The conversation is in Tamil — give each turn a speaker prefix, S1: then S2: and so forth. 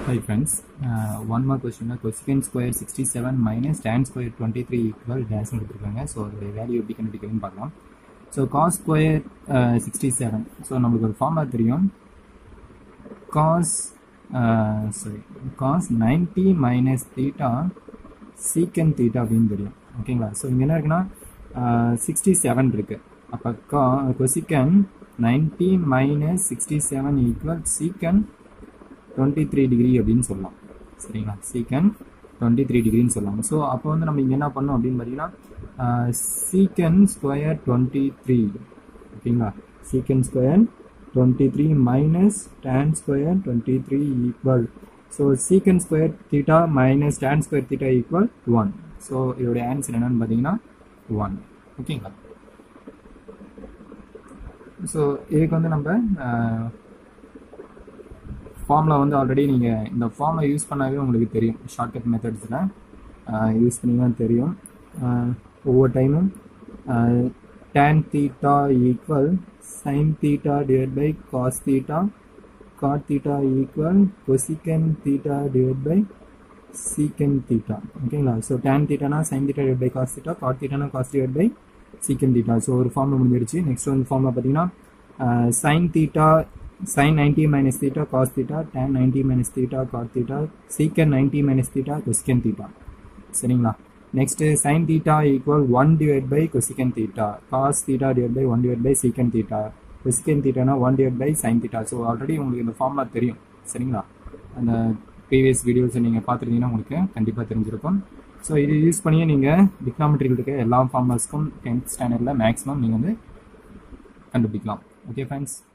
S1: Hi friends, uh, one more question cosecant square 67 minus tan square 23 equal dash கொடுத்துருக்காங்க ஸோ அதோடைய வேல்யூ எப்படி கண்டுபிடிக்கணும்னு பார்க்கலாம் so cos square sixty seven so நம்மளுக்கு ஒரு ஃபார்முலா தெரியும் cos sorry cos ninety minus theta secant theta அப்படின்னு தெரியும் ஓகேங்களா ஸோ இங்கே என்ன இருக்குன்னா சிக்ஸ்டி செவன் இருக்குது அப்போ கா cosecant ninety minus sixty seven equal secant twenty three degree அப்படின்னு சொல்லலாம் சரிங்களா சீக்கன் டுவெண்ட்டி த்ரீ டிகிரின்னு சொல்லலாம் ஸோ அப்போ வந்து நம்ம இங்கே என்ன பண்ணோம் அப்படின்னு பார்த்தீங்கன்னா சீக்கன் ஸ்கொயர் டுவெண்ட்டி த்ரீ ஓகேங்களா secant square twenty three minus tan square twenty three equal so secant square theta minus tan square theta equal one so இதோடைய ஆன்சர் என்னன்னு பார்த்தீங்கன்னா ஒன் ஓகேங்களா ஸோ இதுக்கு வந்து நம்ம ஃபார்முலா வந்து ஆல்ரெடி நீங்கள் இந்த ஃபார்முலா யூஸ் பண்ணாவே உங்களுக்கு தெரியும் ஷார்ட்கட் மெத்தட்ஸில் யூஸ் பண்ணிங்கன்னா தெரியும் ஒவ்வொரு டைமும் tan theta equal sine theta divided by cos theta cot theta equal cosecant theta divided by secant theta ஓகேங்களா ஸோ டேன் தீட்டானா sine theta divided by cos theta cot தீட்டானா cos divided by secant theta so ஒரு ஃபார்முலா முடிஞ்சிருச்சு நெக்ஸ்ட் வந்து ஃபார்முலா பார்த்தீங்கன்னா sine theta sin 90 minus theta cos theta tan 90 minus theta cot theta secant 90 minus theta cosecant theta சரிங்களா next sin theta equal 1 divided by cosecant theta cos theta divided by 1 divided by secant theta cosecant theta னா 1 divided by sin theta so already உங்களுக்கு இந்த ஃபார்முலா தெரியும் சரிங்களா அந்த ப்ரீவியஸ் வீடியோஸை நீங்கள் பார்த்துருந்தீங்கன்னா உங்களுக்கு கண்டிப்பாக தெரிஞ்சிருக்கும் ஸோ இது யூஸ் பண்ணியே நீங்கள் டிக்னாமெட்ரியில் இருக்க எல்லா ஃபார்முலாஸ்க்கும் டென்த் ஸ்டாண்டர்டில் மேக்ஸிமம் நீங்கள் வந்து கண்டுபிடிக்கலாம் ஓகே ஃப்ரெண்ட்ஸ்